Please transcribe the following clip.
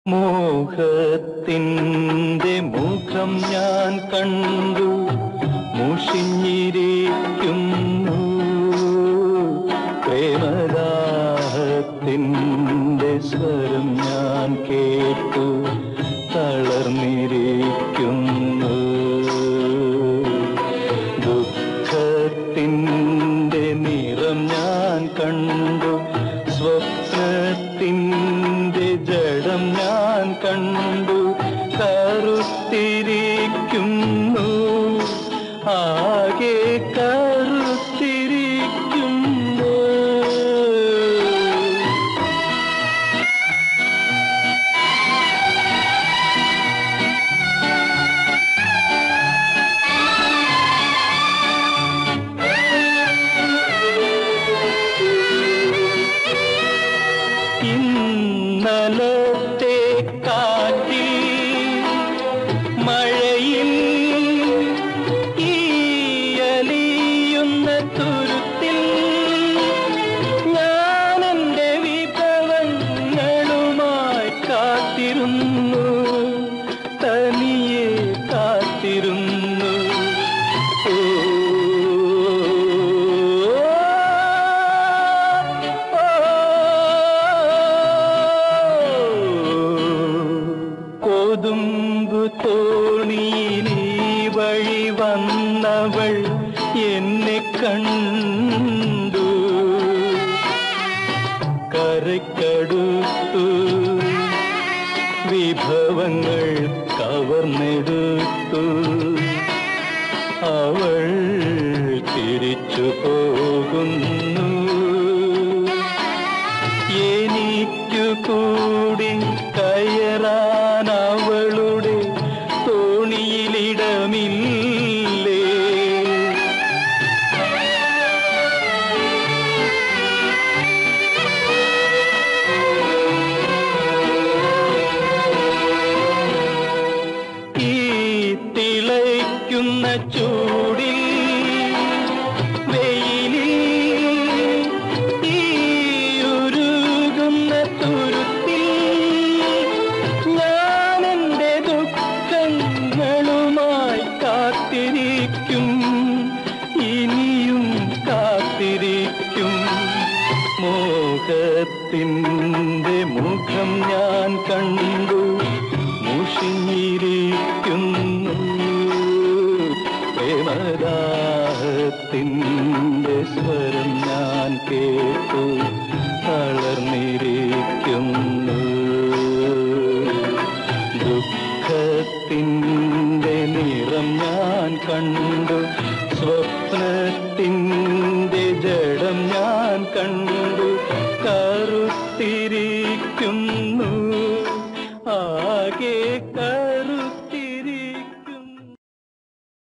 മോഹത്തിൻ്റെ മുഖം ഞാൻ കണ്ടു മുഷിഞ്ഞിരിക്കുന്നു പ്രേമദാഹത്തിൻ്റെ സ്വരം ഞാൻ കേട്ടു തളർന്നിരിക്കുന്നു ദുഃഖത്തിൻ്റെ നിറം ഞാൻ കണ്ടു സ്വപ്നത്തിൻ്റെ ജഡം ഞാൻ കണ്ടു കറുത്തിരിക്കുന്നു ആകെ കറുത്തിരിക്കുന്നു ഇന്നലത്തെ കാറ്റിൽ മഴയിൽ ഈയലിയുന്ന തുരുത്തിൽ ഞാൻ എൻ്റെ വിഭവങ്ങളുമായി കാത്തിരുന്നു തനിയെ കാത്തിരുന്നു ഓ കൊതുമ്പു തോണിയിൽ ഈ വഴി വന്നവൾ എന്നെ കണ്ടു കരക്കടുത്തു വിഭവങ്ങൾ കവർന്നെടുത്തു അവൾ തിരിച്ചു പോകുന്നു എനിക്കു കൂടി കയറാൻ അവളുടെ തോണിയിലിടമില്ലേ ഈ തിളയ്ക്കുന്ന ചൂടിൽ വെയിലിൽ ഈ ഉരുകുന്ന തുരുത്തിൽ ഞാൻ എൻ്റെ ദുഃഖങ്ങളുമായി കാത്തിരിക്കും ഇനിയും കാത്തിരിക്കും മോഹത്തിൻ്റെ മുഖം ഞാൻ കണ്ടു മുഷിഞ്ഞിരിക്കുന്നു പ്രേമദാഹത്തിൻ്റെ സ്വരം ഞാൻ കേട്ടു തളർന്നിരിക്കുന്നു ദുഃഖത്തിൻ്റെ നിറം ഞാൻ കണ്ടു സ്വപ്ന